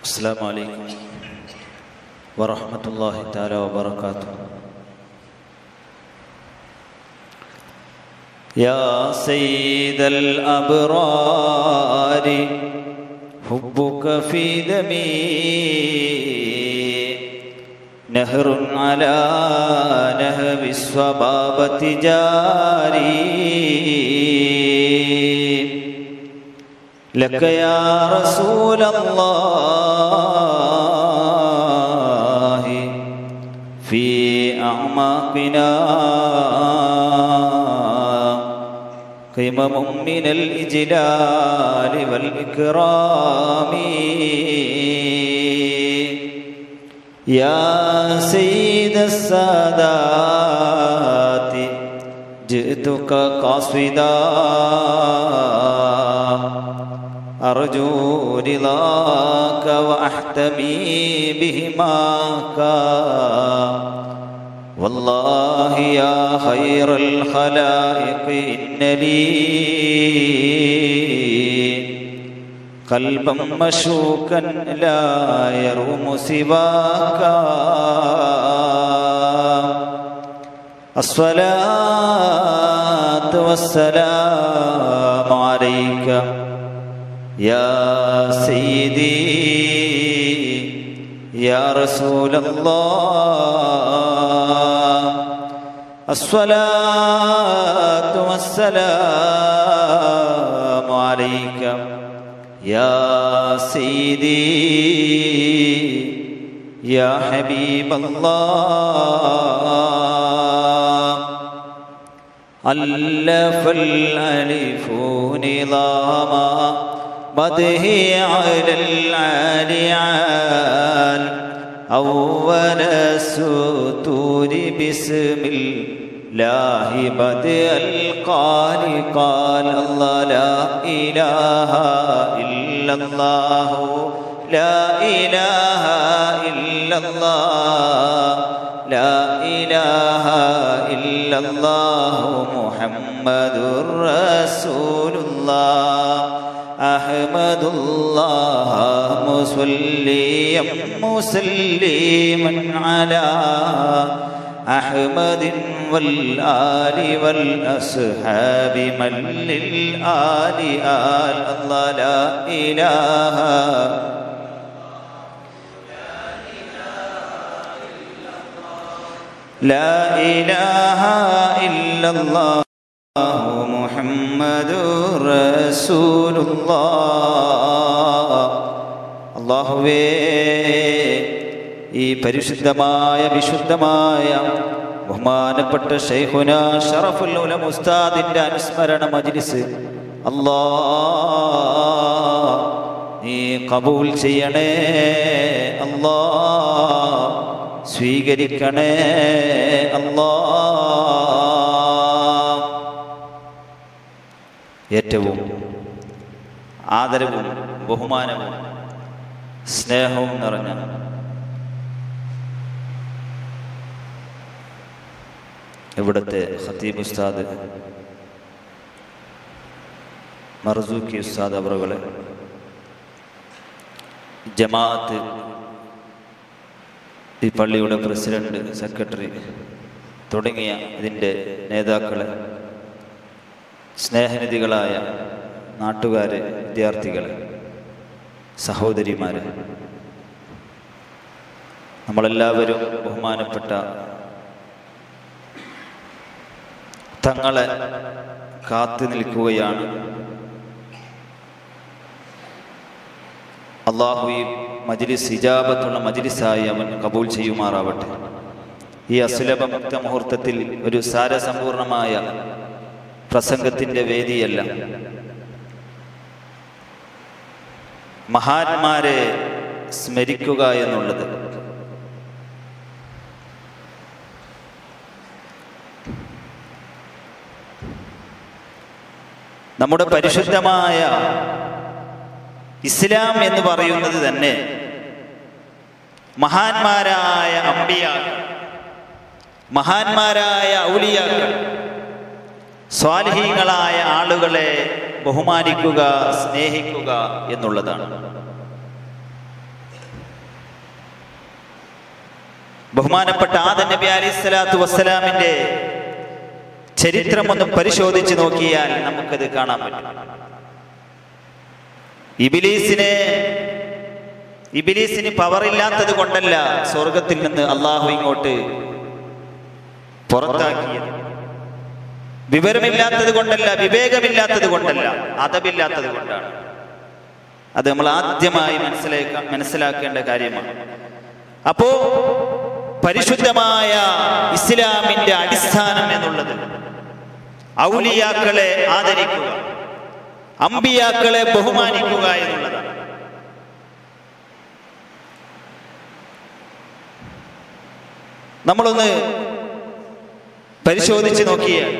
السلام عليكم ورحمة الله تعالى وبركاته يا سيد الأبرار حبك في دمي نهر على نهب الصبابة جاري لك يا رسول الله في أعماقنا قمم من الإجلال والإكرام يا سيد السادات جئتك قاصدا أرجو رضاك وأحتمي بهماك والله يا خير الخلائق إن لي قلبا مشوكا لا يروم سواك الصلاة والسلام عليك يا سيدي يا رسول الله الصلاة والسلام عليك يا سيدي يا حبيب الله ألف الألف نظاما مده على العالي أول السطور بسم الله بدأ القال قال الله لا إله إلا الله لا إله إلا الله لا إله إلا الله محمد رسول الله أحمد الله مصليا مسلما على أحمد والآل والأصحاب من للآل آل الله لا إله لا إله إلا الله محمد رسول الله അള്ളാഹുവേ ഈ പരിശുദ്ധമായ വിശുദ്ധമായ ബഹുമാനപ്പെട്ട ഷെയ്ഖുന ഷറഫുൽ ഉലം ഉസ്താദിന്റെ അനുസ്മരണ മജ്ലിസ് അല്ലാ നീ കബൂൽ ചെയ്യണേ അല്ലാ സ്വീകരിക്കണേ അല്ലാ ഏറ്റവും ആദരവും ബഹുമാനവും സ്നേഹവും നിറഞ്ഞ ഇവിടുത്തെ ഖത്തീബ് ഉസ്താദ് മർസൂക്കി ഉസ്താദ് അവറുകളെ ജമാഅത്ത് ഈ പള്ളിയുടെ പ്രസിഡന്റ് സെക്രട്ടറി തുടങ്ങിയ ഇതിൻ്റെ നേതാക്കളെ സ്നേഹനിധികളായ നാട്ടുകാരെ വിദ്യാർത്ഥികളെ സഹോദരിമാരെ നമ്മളെല്ലാവരും ബഹുമാനപ്പെട്ട തങ്ങളെ കാത്തു നിൽക്കുകയാണ് അള്ളാഹു ഈ മജിലിസ് ഇജാബത്തുള്ള മജിലിസായി അവൻ കബൂൽ ചെയ്യുമാറാവട്ടെ ഈ അസുലഭ മുക്ത മുഹൂർത്തത്തിൽ ഒരു സാരസമ്പൂർണമായ പ്രസംഗത്തിൻ്റെ വേദിയല്ല മഹാന്മാരെ സ്മരിക്കുക എന്നുള്ളത് നമ്മുടെ പരിശുദ്ധമായ ഇസ്ലാം എന്ന് പറയുന്നത് തന്നെ മഹാന്മാരായ അമ്പിയാക്കൾ മഹാന്മാരായ ഔലിയാക്കൾ സ്വാലിഹീങ്ങളായ ആളുകളെ ബഹുമാനിക്കുക സ്നേഹിക്കുക എന്നുള്ളതാണ് ബഹുമാനപ്പെട്ട ആദ നബി അലൈഹി സ്വലാത്തു വസ്സലാമിന്റെ ചരിത്രം ഒന്ന് പരിശോധിച്ച് നോക്കിയാൽ നമുക്കത് കാണാൻ പറ്റും ഇബിലീസിനെ ഇബിലീസിന് പവറില്ലാത്തത് കൊണ്ടല്ല സ്വർഗത്തിൽ നിന്ന് അള്ളാഹു ഇങ്ങോട്ട് പുറത്താക്കിയത് വിവരമില്ലാത്തത് കൊണ്ടല്ല വിവേകമില്ലാത്തത് കൊണ്ടല്ല അതമില്ലാത്തത് കൊണ്ടാണ് അത് നമ്മൾ ആദ്യമായി മനസ്സിലാക്ക മനസ്സിലാക്കേണ്ട കാര്യമാണ് അപ്പോ പരിശുദ്ധമായ ഇസ്ലാമിന്റെ അടിസ്ഥാനം എന്നുള്ളത് ഔലിയാക്കളെ ആദരിക്കുക അമ്പിയാക്കളെ ബഹുമാനിക്കുക എന്നുള്ളതാണ് നമ്മളൊന്ന് പരിശോധിച്ച് നോക്കിയാൽ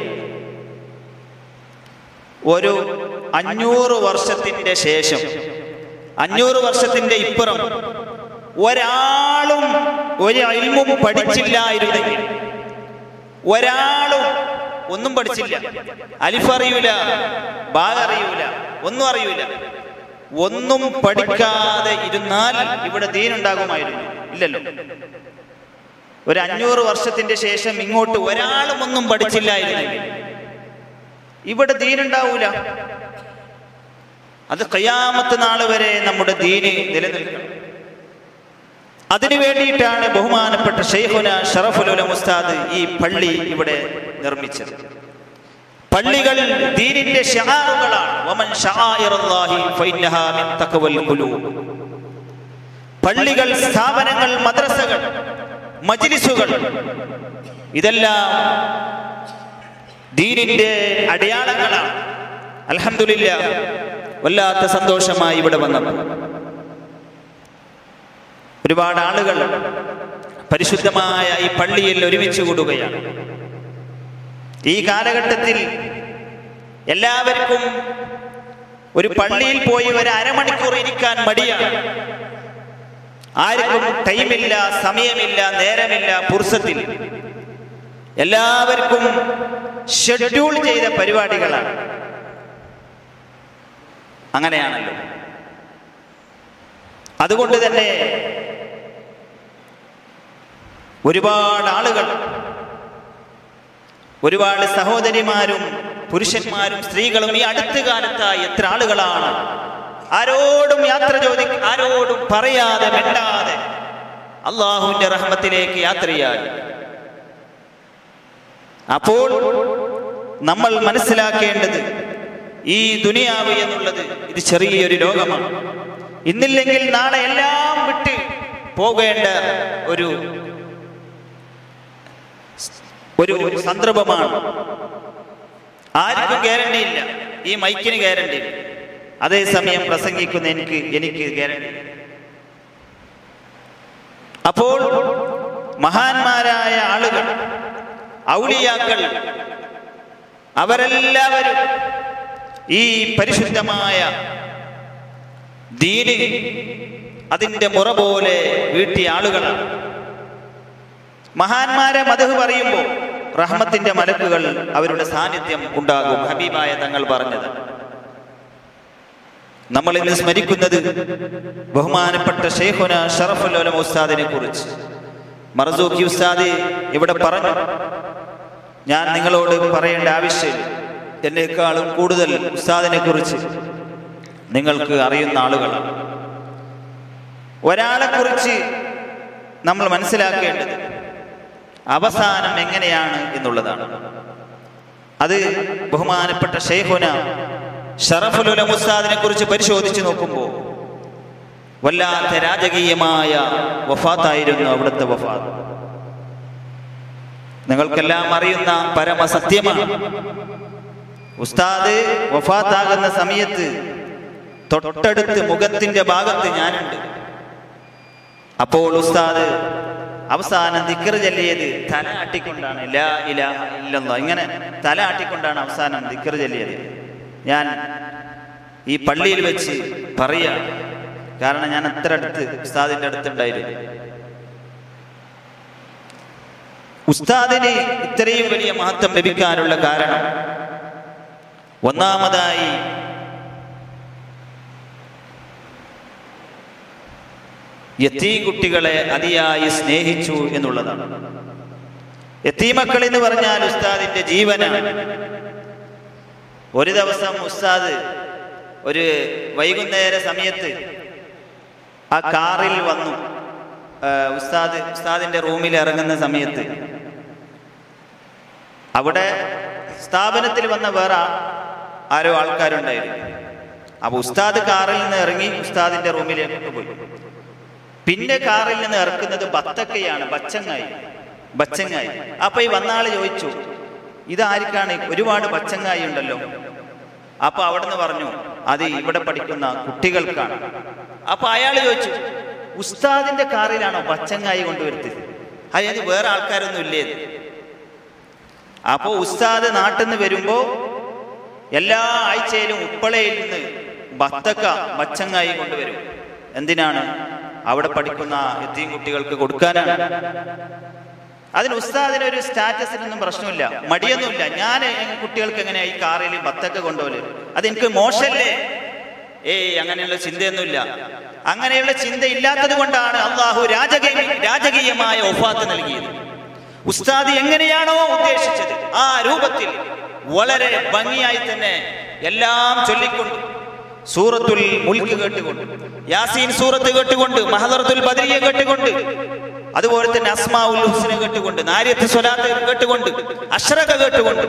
ഒരു അഞ്ഞൂറ് വർഷത്തിന്റെ ശേഷം അഞ്ഞൂറ് വർഷത്തിന്റെ ഇപ്പുറം ഒരാളും ഒരു അൽമും പഠിച്ചില്ലായിരുന്നെങ്കിൽ ഒരാളും ഒന്നും പഠിച്ചില്ല അലിഫ് അറിയൂല ബാഗ് അറിയൂല ഒന്നും അറിയൂല ഒന്നും പഠിക്കാതെ ഇരുന്നാൽ ഇവിടെ ദീനുണ്ടാകുമായിരുന്നു ഇല്ലല്ലോ ഒരു അഞ്ഞൂറ് വർഷത്തിന്റെ ശേഷം ഇങ്ങോട്ട് ഒരാളും ഒന്നും പഠിച്ചില്ലായിരുന്നെങ്കിൽ ഇവിടെ ദീനുണ്ടാവൂല അത് കയ്യാമത്ത് നാൾ വരെ നമ്മുടെ ദീന് നിലനിൽക്കണം അതിനു വേണ്ടിയിട്ടാണ് ബഹുമാനപ്പെട്ട ഷെയ്ഖുന ഷറഫുലുല മുസ്താദ് ഈ പള്ളി ഇവിടെ നിർമ്മിച്ചത് പള്ളികൾ ദീനിന്റെ ഷഹാറുകളാണ് വമൻ ഷആയിറല്ലാഹി ഫഇന്നഹാ മിൻ തഖ്വൽ ഖുലൂബ് പള്ളികൾ സ്ഥാപനങ്ങൾ മദ്രസകൾ മജ്ലിസുകൾ ഇതെല്ലാം ദീനിന്റെ അടയാളങ്ങളാണ് അൽഹംദുലില്ല വല്ലാത്ത സന്തോഷമായി ഇവിടെ വന്നപ്പോൾ ഒരുപാട് ആളുകൾ പരിശുദ്ധമായ ഈ പള്ളിയിൽ ഒരുമിച്ച് കൂടുകയാണ് ഈ കാലഘട്ടത്തിൽ എല്ലാവർക്കും ഒരു പള്ളിയിൽ പോയി ഒരു അരമണിക്കൂർ ഇരിക്കാൻ മടിയാണ് ആർക്കും ടൈമില്ല സമയമില്ല നേരമില്ല പുർസത്തിൽ എല്ലാവർക്കും ഷെഡ്യൂൾ ചെയ്ത പരിപാടികളാണ് അങ്ങനെയാണല്ലോ അതുകൊണ്ട് തന്നെ ഒരുപാട് ആളുകൾ ഒരുപാട് സഹോദരിമാരും പുരുഷന്മാരും സ്ത്രീകളും ഈ അടുത്ത കാലത്തായി എത്ര ആളുകളാണ് ആരോടും യാത്ര ചോദി ആരോടും പറയാതെ മിണ്ടാതെ അള്ളാഹുവിന്റെ റഹ്മത്തിലേക്ക് യാത്രയായി അപ്പോൾ നമ്മൾ മനസ്സിലാക്കേണ്ടത് ഈ ദുനിയാവ് എന്നുള്ളത് ഇത് ചെറിയൊരു ലോകമാണ് ഇന്നില്ലെങ്കിൽ നാളെ എല്ലാം വിട്ട് പോകേണ്ട ഒരു ഒരു സന്ദർഭമാണ് ആർക്കും ഗ്യാരണ്ടി ഇല്ല ഈ മൈക്കിന് ഗ്യാരണ്ടി ഇല്ല അതേസമയം പ്രസംഗിക്കുന്ന എനിക്ക് എനിക്ക് ഗ്യാരണ്ടി അപ്പോൾ മഹാന്മാരായ ആളുകൾ ഔലിയാക്കൾ അവരെല്ലാവരും ഈ പരിശുദ്ധമായ ദീന് അതിൻ്റെ മുറ പോലെ വീട്ടിയ ആളുകളാണ് മഹാന്മാരെ മതഹ് പറയുമ്പോൾ റഹ്മത്തിന്റെ മലക്കുകൾ അവരുടെ സാന്നിധ്യം ഉണ്ടാകും ഹബീബായ തങ്ങൾ പറഞ്ഞത് നമ്മൾ ഇന്ന് സ്മരിക്കുന്നത് ബഹുമാനപ്പെട്ട ഷെയ്ഖുന ഷറഫുൽ ഉസ്താദിനെ കുറിച്ച് മറസൂഖി ഉസ്താദ് ഇവിടെ പറഞ്ഞു ഞാൻ നിങ്ങളോട് പറയേണ്ട ആവശ്യമില്ല എന്നേക്കാളും കൂടുതൽ ഉസ്താദിനെ കുറിച്ച് നിങ്ങൾക്ക് അറിയുന്ന ആളുകളാണ് ഒരാളെ കുറിച്ച് നമ്മൾ മനസ്സിലാക്കേണ്ടത് അവസാനം എങ്ങനെയാണ് എന്നുള്ളതാണ് അത് ബഹുമാനപ്പെട്ട ഷെയ്ഖുന ഷറഫുലുല മുസ്താദിനെ കുറിച്ച് പരിശോധിച്ച് നോക്കുമ്പോൾ വല്ലാത്ത രാജകീയമായ വഫാത്തായിരുന്നു അവിടുത്തെ വഫാത്ത് നിങ്ങൾക്കെല്ലാം അറിയുന്ന പരമസത്യമാണ് ഉസ്താദ് വഫാത്താകുന്ന സമയത്ത് തൊട്ടടുത്ത് മുഖത്തിന്റെ ഭാഗത്ത് ഞാനുണ്ട് അപ്പോൾ ഉസ്താദ് അവസാനം ദിക്കർ ചൊല്ലിയത് തല ആട്ടിക്കൊണ്ടാണ് ലാ ഇലാഹ ഇല്ലല്ലാ ഇങ്ങനെ തല ആട്ടിക്കൊണ്ടാണ് അവസാനം ദിക്കർ ചൊല്ലിയത് ഞാൻ ഈ പള്ളിയിൽ വെച്ച് പറയാ കാരണം ഞാൻ അത്ര അടുത്ത് ഉസ്താദിന്റെ അടുത്തുണ്ടായിരുന്നു ഉസ്താദിന് ഇത്രയും വലിയ മഹത്വം ലഭിക്കാനുള്ള കാരണം ഒന്നാമതായി യത്തീം കുട്ടികളെ അതിയായി സ്നേഹിച്ചു എന്നുള്ളതാണ് യത്തീമക്കൾ എന്ന് പറഞ്ഞാൽ ഉസ്താദിന്റെ ജീവനാണ് ഒരു ദിവസം ഉസ്താദ് ഒരു വൈകുന്നേര സമയത്ത് ആ കാറിൽ വന്നു ആ, ഉസ്താദ് ഉസ്താദിന്റെ റൂമിൽ ഇറങ്ങുന്ന സമയത്ത് അവിടെ സ്ഥാപനത്തിൽ വന്ന വേറെ ആരോ ആൾക്കാരുണ്ടായിരുന്നു അപ്പൊ ഉസ്താദ് കാറിൽ നിന്ന് ഇറങ്ങി ഉസ്താദിന്റെ റൂമിലേക്ക് പോയി പിന്നെ കാറിൽ നിന്ന് ഇറക്കുന്നത് ബത്തക്കയാണ് ബച്ചങ്ങായി ബച്ചങ്ങായി അപ്പൊ ഈ വന്ന ആള് ചോദിച്ചു ഇതാർക്കാണ് ഒരുപാട് ബച്ചങ്ങായി ഉണ്ടല്ലോ അപ്പൊ അവിടുന്ന് പറഞ്ഞു അത് ഇവിടെ പഠിക്കുന്ന കുട്ടികൾക്കാണ് അപ്പൊ അയാൾ ചോദിച്ചു ഉസ്താദിന്റെ കാറിലാണോ ബച്ചങ്ങായി കൊണ്ടുവരുത്തത് അതായത് വേറെ ആൾക്കാരൊന്നും ഇല്ലേ ഇത്? അപ്പോ ഉസ്താദ് നാട്ടിൽ നിന്ന് വരുമ്പോ എല്ലാ ആഴ്ചയിലും ഉപ്പളയിൽ നിന്ന് ബത്തക്ക ബച്ചങ്ങായി കൊണ്ടുവരും എന്തിനാണ് അവിടെ പഠിക്കുന്ന എത്തിയും കുട്ടികൾക്ക് കൊടുക്കാനാണ് അതിന് ഉസ്താദിന് ഒരു സ്റ്റാറ്റസിനൊന്നും പ്രശ്നമില്ല മടിയൊന്നുമില്ല ഞാൻ കുട്ടികൾക്ക് എങ്ങനെയാ ഈ കാറിൽ ബത്തക്ക കൊണ്ടുപോല് അതെനിക്ക് മോശമല്ലേ ഏയ് അങ്ങനെയുള്ള ചിന്തയൊന്നുമില്ല അങ്ങനെയുള്ള ചിന്ത ഇല്ലാത്തത് കൊണ്ടാണ് അള്ളാഹു രാജകീയ രാജകീയമായ ഒഫാത്ത് നൽകിയത് ഉസ്താദ് എങ്ങനെയാണോ ഉദ്ദേശിച്ചത് ആ രൂപത്തിൽ വളരെ ഭംഗിയായി തന്നെ എല്ലാം ചൊല്ലിക്കൊണ്ട് സൂറത്തുൽ മുൽക്ക് കേട്ടുകൊണ്ട് യാസീൻ സൂറത്ത് കേട്ടുകൊണ്ട് മഹദറത്തുൽ ബദരിയ കേട്ടുകൊണ്ട് അതുപോലെ തന്നെ അസ്മാ ഉൽ ഹുസ്ന കേട്ടുകൊണ്ട് നാര്യത്ത് സ്വലാത്ത് കേട്ടുകൊണ്ട് അഷ്റക കേട്ടുകൊണ്ട്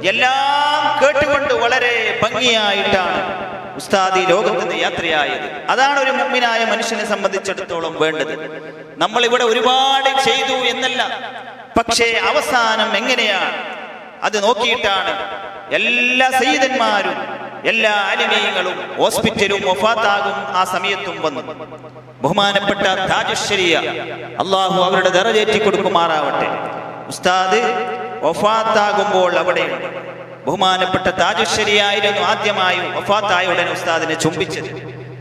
എല്ലാം കേട്ടുകൊണ്ട് വളരെ ഭംഗിയായിട്ടാണ് ഉസ്താദ് ഈ ലോകത്ത് നിന്ന് യാത്രയായത് അതാണ് ഒരു മുമ്മിനായ മനുഷ്യനെ സംബന്ധിച്ചിടത്തോളം വേണ്ടത് നമ്മൾ ഇവിടെ ഒരുപാട് ചെയ്തു എന്നല്ല പക്ഷേ അവസാനം എങ്ങനെയാണ് അത് നോക്കിയിട്ടാണ് എല്ലാ സയ്യിദന്മാരും എല്ലാ അലിമീങ്ങളും ഹോസ്പിറ്റലും ഒഫാത്താകും ആ സമയത്തും വന്നു ബഹുമാനപ്പെട്ട താജുശ്ശേരിയ അള്ളാഹു അവരുടെ ദറജേറ്റി കൊടുക്കുമാറാവട്ടെ ഉസ്താദ് ഒഫാത്താകുമ്പോൾ അവിടെയുണ്ട് ബഹുമാനപ്പെട്ട താജുശ്ശേരിയായിരുന്നു ആദ്യമായി ഒഫാത്തായ ഉടനെ ഉസ്താദിനെ ചുംബിച്ചത്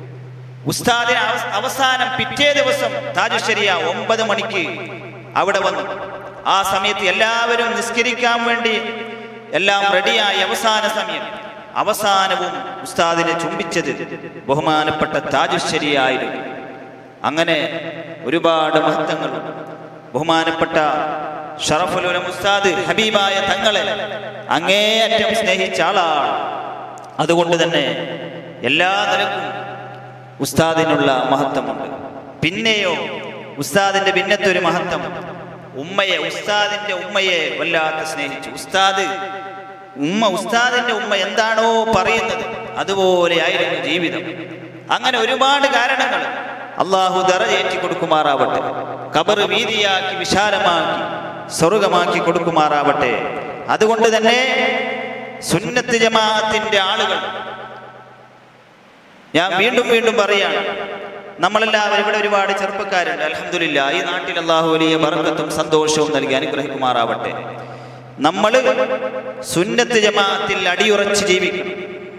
ഉസ്താദിന് അവ- അവസാനം പിറ്റേ ദിവസം താജുശ്ശേരിയ ഒമ്പത് മണിക്ക് അവിടെ വന്നു ആ സമയത്ത് എല്ലാവരും നിസ്കരിക്കാൻ വേണ്ടി എല്ലാം റെഡിയായി അവസാന സമയം അവസാനവും ഉസ്താദിനെ ചുംബിച്ചത് ബഹുമാനപ്പെട്ട താജുശ്ശേരിയായിരുന്നു അങ്ങനെ ഒരുപാട് മഹത്വങ്ങളുണ്ട് ബഹുമാനപ്പെട്ട ഷറഫുലുലം ഉസ്താദ് ഹബീബായ തങ്ങളെ അങ്ങേയറ്റം സ്നേഹിച്ച ആളാണ് അതുകൊണ്ട് തന്നെ എല്ലാ നിലക്കും ഉസ്താദിനുള്ള മഹത്വമുണ്ട് പിന്നെയോ ഉസ്താദിന്റെ ഭിന്നത്തൊരു മഹത്വം ഉമ്മയെ ഉസ്താദിന്റെ ഉമ്മയെ വല്ലാത്ത സ്നേഹിച്ചു ഉസ്താദ് ഉമ്മ ഉസ്താദിന്റെ ഉമ്മ എന്താണോ പറയുന്നത് അതുപോലെ ആയിരുന്നു ജീവിതം അങ്ങനെ ഒരുപാട് കാരണങ്ങൾ അള്ളാഹു ദറയേറ്റി കൊടുക്കുമാറാവട്ടെ കബർ വീതിയാക്കി വിശാലമാക്കി സ്വർഗമാക്കി കൊടുക്കുമാറാവട്ടെ അതുകൊണ്ട് തന്നെ സുന്നത്ത് ജമാഅത്തിന്റെ ആളുകൾ ഞാൻ വീണ്ടും വീണ്ടും പറയാണ് നമ്മളെല്ലാവരും ഇവിടെ ഒരുപാട് ചെറുപ്പക്കാരുണ്ട് അലഹമില്ല ഈ നാട്ടിൽ അള്ളാഹു വലിയ ബർക്കത്തും സന്തോഷവും നൽകി അനുഗ്രഹിക്കുമാറാവട്ടെ നമ്മൾ സുന്നത്ത് ജമാഅത്തിൽ അടിയുറച്ച് ജീവിക്കണം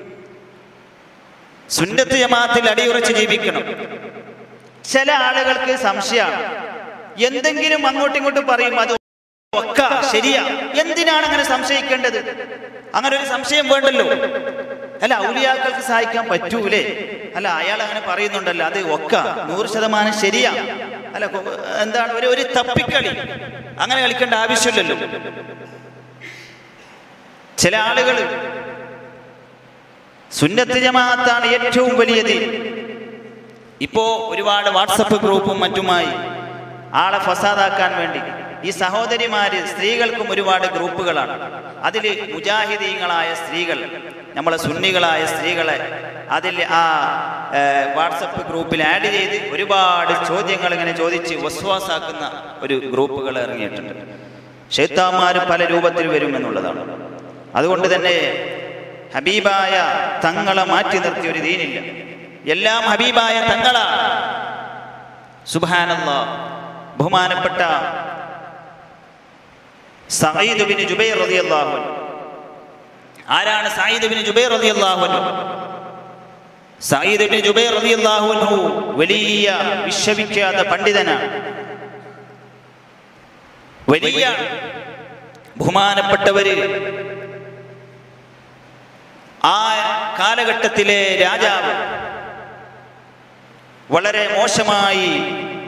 സുന്നത്ത് ജമാഅത്തിൽ അടിയുറച്ച് ജീവിക്കണം ചില ആളുകൾക്ക് സംശയമാണ് എന്തെങ്കിലും അങ്ങോട്ടും ഇങ്ങോട്ടും പറയും അത് ഒക്ക ശരിയാ എന്തിനാണ് അങ്ങനെ സംശയിക്കേണ്ടത് അങ്ങനെ ഒരു സംശയം വേണ്ടല്ലോ അല്ല ഔലിയാക്കൾക്ക് സഹായിക്കാൻ പറ്റൂലേ അല്ല അയാൾ അങ്ങനെ പറയുന്നുണ്ടല്ലോ അത് ഒക്ക നൂറ് ശതമാനം ശരിയാ അല്ല കൊ- എന്താണ് ഒരു ഒരു തപ്പിക്കളി അങ്ങനെ കളിക്കേണ്ട ആവശ്യമില്ലല്ലോ ചില ആളുകൾ സുന്നത്ത് ജമാഅത്താണ് ഏറ്റവും വലിയത് ഇപ്പോ ഒരുപാട് വാട്സപ്പ് ഗ്രൂപ്പും മറ്റുമായി ആളെ ഫസാദാക്കാൻ വേണ്ടി ഈ സഹോദരിമാര് സ്ത്രീകൾക്കും ഒരുപാട് ഗ്രൂപ്പുകളാണ് അതിൽ മുജാഹിദീങ്ങളായ സ്ത്രീകൾ നമ്മളെ സുന്നികളായ സ്ത്രീകളെ അതിൽ ആ ഏർ, വാട്സപ്പ് ഗ്രൂപ്പിൽ ആഡ് ചെയ്ത് ഒരുപാട് ചോദ്യങ്ങൾ ഇങ്ങനെ ചോദിച്ച് വസ്വാസാക്കുന്ന ഒരു ഗ്രൂപ്പുകൾ ഇറങ്ങിയിട്ടുണ്ട് ഷെയ്ത്താന്മാർ പല രൂപത്തിൽ വരുമെന്നുള്ളതാണ് അതുകൊണ്ട് തന്നെ ഹബീബായ തങ്ങളെ മാറ്റി നിർത്തിയ ഒരു ദീനില്ല എല്ലാം ഹബീബായ തങ്ങളാണ് സുബാനല്ല ബഹുമാനപ്പെട്ട സഈദ് ബിൻ ജുബൈർ റളിയല്ലാഹു അൻഹു ആരാണ് സഈദ് ബിൻ ജുബൈർ റളിയല്ലാഹു അൻഹു സഈദ് ബിൻ ജുബൈർ റളിയല്ലാഹു അൻഹു വലിയ വിശ്വവിഖ്യാത പണ്ഡിതനാണ് വലിയ ബഹുമാനപ്പെട്ടവര് ആ കാലഘട്ടത്തിലെ രാജാവ് വളരെ മോശമായി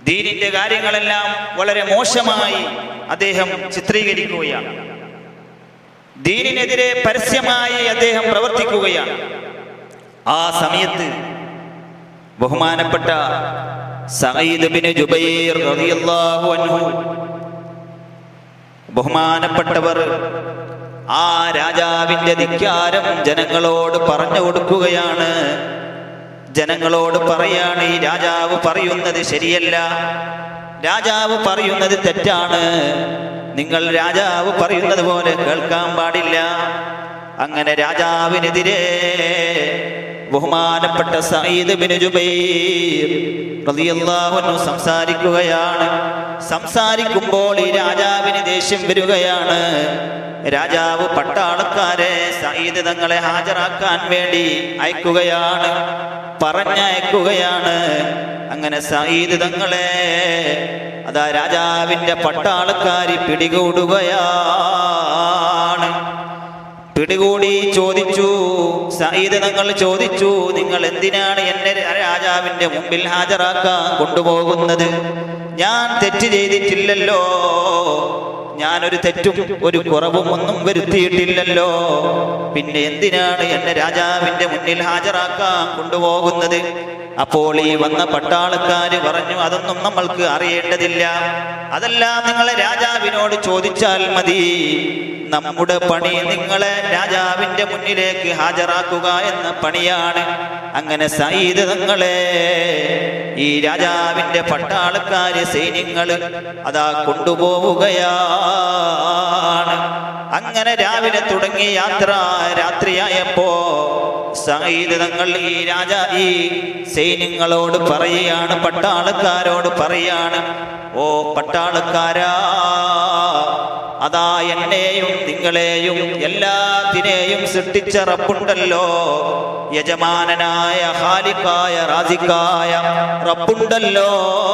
ദീനിന്റെ കാര്യങ്ങളെല്ലാം വളരെ മോശമായി അദ്ദേഹം ചിത്രീകരിക്കുകയാണ് ദീനിനെതിരെ പരസ്യമായി അദ്ദേഹം പ്രവർത്തിക്കുകയാണ് ആ സമയത്ത് ബഹുമാനപ്പെട്ട സഈദ് ബിൻ ജുബൈർ റളിയല്ലാഹു അൻഹു ബഹുമാനപ്പെട്ടവർ ആ രാജാവിന്റെ ധിക്കാരം ജനങ്ങളോട് പറഞ്ഞു കൊടുക്കുകയാണ് ജനങ്ങളോട് പറയാണ് ഈ രാജാവ് പറയുന്നത് ശരിയല്ല രാജാവ് പറയുന്നത് തെറ്റാണ് നിങ്ങൾ രാജാവ് പറയുന്നത് പോലെ കേൾക്കാൻ പാടില്ല അങ്ങനെ രാജാവിനെതിരെ ബഹുമാനപ്പെട്ട സയ്യിദ് ബിൻ ജുബൈർ റളിയല്ലാഹു അൻഹു സംസാരിക്കുകയാണ് സംസാരിക്കുമ്പോൾ ഈ രാജാവിന് ദേഷ്യം വരികയാണ് രാജാവ് പട്ടാളക്കാരെ സയ്യിദ് തങ്ങളെ ഹാജരാക്കാൻ വേണ്ടി അയക്കുകയാണ് പറഞ്ഞയക്കുകയാണ് അങ്ങനെ സയ്യിദ് തങ്ങളെ അതാ രാജാവിന്റെ പട്ടാളക്കാരി പിടികൂടുകയാണ് പിടികൂടി ചോദിച്ചു സയ്യിദ് തങ്ങൾ ചോദിച്ചു നിങ്ങൾ എന്തിനാണ് എന്നെ രാജാവിന്റെ മുമ്പിൽ ഹാജരാക്കാൻ കൊണ്ടുപോകുന്നത് ഞാൻ തെറ്റ് ചെയ്തിട്ടില്ലല്ലോ ഞാനൊരു തെറ്റും ഒരു കുറവും ഒന്നും വരുത്തിയിട്ടില്ലല്ലോ പിന്നെ എന്തിനാണ് എന്നെ രാജാവിന്റെ മുന്നിൽ ഹാജരാക്കാൻ കൊണ്ടുപോകുന്നത് അപ്പോൾ ഈ വന്ന പട്ടാളക്കാര് പറഞ്ഞു അതൊന്നും നമ്മൾക്ക് അറിയേണ്ടതില്ല അതെല്ലാം നിങ്ങളെ രാജാവിനോട് ചോദിച്ചാൽ മതി നമ്മുടെ പണി നിങ്ങളെ രാജാവിന്റെ മുന്നിലേക്ക് ഹാജരാക്കുക എന്ന പണിയാണ് അങ്ങനെ സയ്യിദ് തങ്ങളെ ഈ രാജാവിന്റെ പട്ടാളക്കാര് സൈന്യങ്ങള് അതാ കൊണ്ടുപോവുകയാണ് അങ്ങനെ രാവിലെ തുടങ്ങി യാത്ര രാത്രിയായപ്പോ സയ്യിദ് തങ്ങൾ ഈ രാജ ഈ സൈന്യങ്ങളോട് പറയുകയാണ് പട്ടാളക്കാരോട് പറയാണ് ഓ പട്ടാളക്കാരാ അതാ എന്നെയും നിങ്ങളെയും എല്ലാത്തിനെയും സൃഷ്ടിച്ച റബ്ബുണ്ടല്ലോ യജമാനനായ ഹാലിക്കായ റാസിക്കായ റബ്ബുണ്ടല്ലോ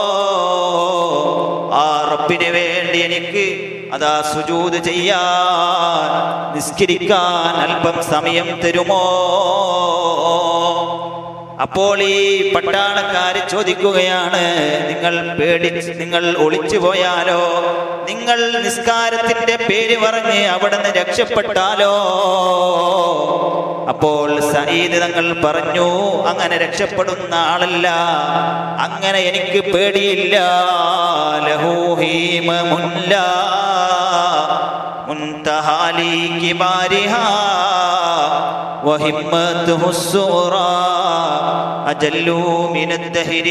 ആ റബ്ബിന് വേണ്ടി എനിക്ക് അതാ സുജൂത് ചെയ്യാൻ നിസ്കരിക്കാൻ അല്പം സമയം തരുമോ അപ്പോൾ ഈ പട്ടാളക്കാര് ചോദിക്കുകയാണ് നിങ്ങൾ പേടിച്ച് നിങ്ങൾ ഒളിച്ചു പോയാലോ നിങ്ങൾ നിസ്കാരത്തിന്റെ പേര് പറഞ്ഞ് അവിടെ നിന്ന് രക്ഷപ്പെട്ടാലോ അപ്പോൾ സയ്യിദ് തങ്ങൾ പറഞ്ഞു അങ്ങനെ രക്ഷപ്പെടുന്ന ആളല്ല അങ്ങനെ എനിക്ക് പേടിയില്ല ലഹൂഹീമ മുല്ല മുൻതഹാലി കിബാരിഹാ وهمته الصغرى أجل من الدهر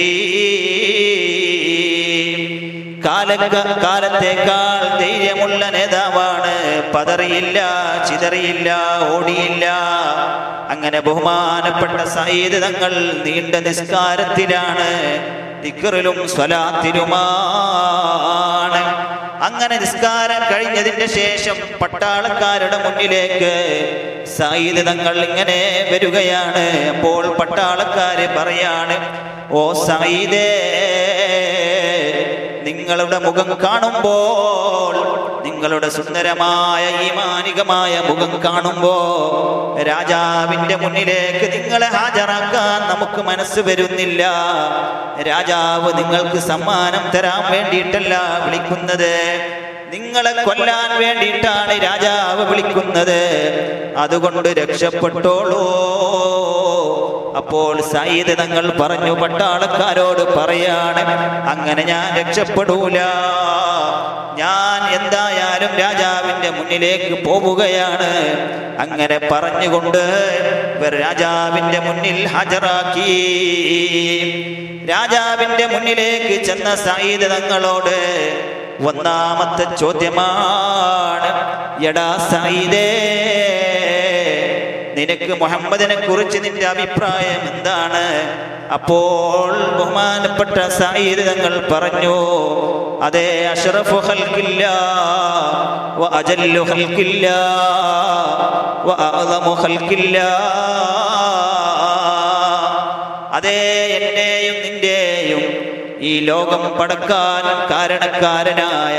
കാലക്ക കാലത്തേക്കാൾ ധൈര്യമുള്ള നേതാവാണ് പതറിയില്ല ചിതറിയില്ല ഓടിയില്ല അങ്ങനെ ബഹുമാനപ്പെട്ട സയ്യിദ് തങ്ങൾ നീണ്ട നിസ്കാരത്തിലാണ് ദിക്കറിലും സ്വലാത്തിലുമാണ് അങ്ങനെ നിസ്കാരം കഴിഞ്ഞതിന്റെ ശേഷം പട്ടാളക്കാരുടെ മുന്നിലേക്ക് സയ്യിദ് തങ്ങൾ ഇങ്ങനെ വരികയാണ് അപ്പോൾ പട്ടാളക്കാര് പറയാണ് ഓ സയ്യിദേ നിങ്ങളുടെ മുഖം കാണുമ്പോൾ നിങ്ങളുടെ സുന്ദരമായ ഈ മാനികമായ മുഖം കാണുമ്പോ രാജാവിന്റെ മുന്നിലേക്ക് നിങ്ങളെ ഹാജരാക്കാൻ നമുക്ക് മനസ്സ് വരുന്നില്ല രാജാവ് നിങ്ങൾക്ക് സമ്മാനം തരാൻ വേണ്ടിയിട്ടല്ല വിളിക്കുന്നത് നിങ്ങളെ കൊല്ലാൻ വേണ്ടിയിട്ടാണ് രാജാവ് വിളിക്കുന്നത് അതുകൊണ്ട് രക്ഷപ്പെട്ടോളൂ അപ്പോൾ സയ്യിദ് തങ്ങൾ പറഞ്ഞു പട്ടാളക്കാരോട് പറയാണ് അങ്ങനെ ഞാൻ രക്ഷപ്പെടൂല ഞാൻ എന്തായാലും രാജാവിന്റെ മുന്നിലേക്ക് പോവുകയാണ് അങ്ങനെ പറഞ്ഞുകൊണ്ട് ഇവർ രാജാവിന്റെ മുന്നിൽ ഹാജരാക്കി രാജാവിന്റെ മുന്നിലേക്ക് ചെന്ന സയ്യിദ് തങ്ങളോട് ഒന്നാമത്തെ ചോദ്യമാണ് എടാ സയ്യിദേ നിനക്ക് മുഹമ്മദിനെ കുറിച്ച് നിന്റെ അഭിപ്രായം എന്താണ് അപ്പോൾ ബഹുമാനപ്പെട്ട സയ്യിദ് തങ്ങൾ പറഞ്ഞു അതെ അഷ്റഫു ഹൽക്കില്ല വ അജല്ലു ഹൽക്കില്ല വ അഅ്ളമു ഹൽക്കില്ല അതേ എന്റെയും നിന്റെയും ഈ ലോകം പടക്കാൻ കാരണക്കാരനായ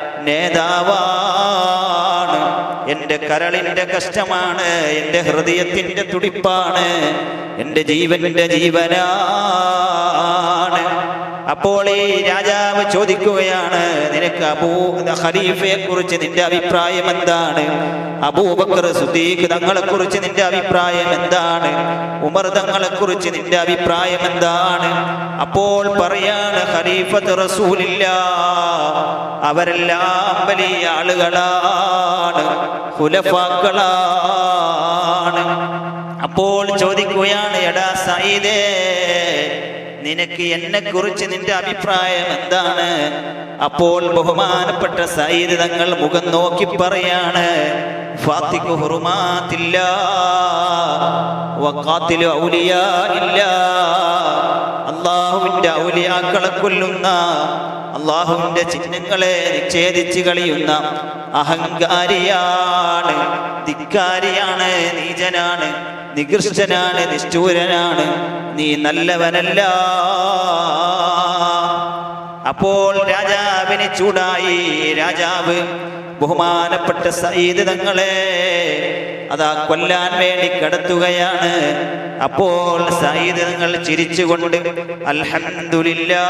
നേതാവാണ് എൻ്റെ കരളിൻ്റെ കഷ്ടമാണ് എൻ്റെ ഹൃദയത്തിൻ്റെ തുടിപ്പാണ് എൻ്റെ ജീവന്റെ ജീവനാണ് അപ്പോൾ ഈ രാജാവ് ചോദിക്കുകയാണ് നിനക്ക് അബൂ ഖലീഫയെ കുറിച്ച് നിന്റെ അഭിപ്രായം എന്താണ് അബൂബക്കർ സുദീഖ് തങ്ങളെ കുറിച്ച് നിന്റെ അഭിപ്രായം എന്താണ് ഉമർ തങ്ങളെ കുറിച്ച് നിന്റെ അഭിപ്രായം എന്താണ് അപ്പോൾ പറയാണ് ഖലീഫത്ത് റസൂലില്ല അവരെല്ലാം വലിയ ആളുകളാണ് ഖുലഫാക്കളാണ് അപ്പോൾ ചോദിക്കുകയാണ് എടാ സയ്യിദേ നിനക്ക് എന്നെ കുറിച്ച് നിന്റെ അഭിപ്രായം എന്താണ് അപ്പോൾ ബഹുമാനപ്പെട്ട സയ്യിദ് തങ്ങൾ മുഖം നോക്കി പറയാണ് ഫാത്തിഖു ഹുറുമാത്തില്ല വഖാത്തിലു ഔലിയാ ഇല്ല അള്ളാഹുവിന്റെ ഔലിയാക്കളെ കൊല്ലുന്ന അള്ളാഹുവിന്റെ ചിഹ്നങ്ങളെ നിഷേധിച്ച് കളിയുന്ന അഹങ്കാരിയാണ് ധിക്കാരിയാണ് നീചനാണ് നികൃഷ്ടനാണ് നിഷ്ഠൂരനാണ് നീ നല്ലവനല്ല അപ്പോൾ രാജാവിന് ചൂടായി രാജാവ് ബഹുമാനപ്പെട്ട സയ്യിദ് തങ്ങളെ അതാ കൊല്ലാൻ വേണ്ടി കിടത്തുകയാണ് അപ്പോൾ സയ്യിദ് തങ്ങൾ ചിരിച്ചുകൊണ്ട് അൽഹംദുലില്ലാ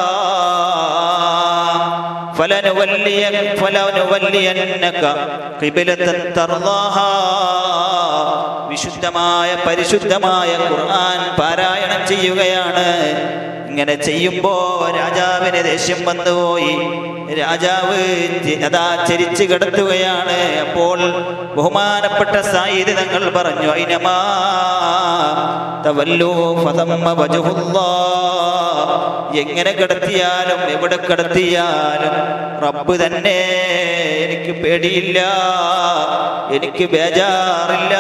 ഫലനുവല്ലിയ ഫലനുവല്ലിയന്നക ഖിബലതൻ തർളാഹാ വിശുദ്ധമായ പരിശുദ്ധമായ ഖുർആൻ പാരായണം ചെയ്യുകയാണ് ഇങ്ങനെ ചെയ്യുമ്പോ രാജാവിന് ദേഷ്യം വന്നുപോയി രാജാവ് ചി- അതാ ചരിച്ചു കിടത്തുകയാണ് അപ്പോൾ ബഹുമാനപ്പെട്ട സായിദ് തങ്ങൾ പറഞ്ഞു അയിനമാ തവല്ലോ ഫതമ്മ വജഹുല്ലാ എങ്ങനെ കിടത്തിയാലും എവിടെ കിടത്തിയാലും റബ്ബ് തന്നെ എനിക്ക് പേടിയില്ല എനിക്ക് ബേജാറില്ല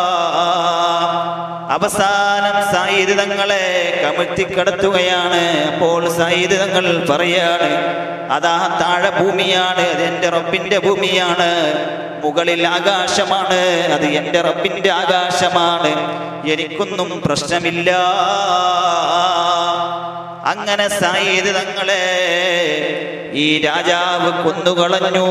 അവസാനം സായിദ് തങ്ങളെ കമിഴ്ത്തി കിടത്തുകയാണ് അപ്പോൾ സായിദ് തങ്ങൾ പറയാണ് അതാ താഴെ ഭൂമിയാണ് അത് എൻ്റെ റബ്ബിന്റെ ഭൂമിയാണ് മുകളിൽ ആകാശമാണ് അത് എൻ്റെ റബ്ബിന്റെ ആകാശമാണ് എനിക്കൊന്നും പ്രശ്നമില്ല അങ്ങനെ സായിദ് തങ്ങളെ ഈ രാജാവ് കൊന്നുകളഞ്ഞു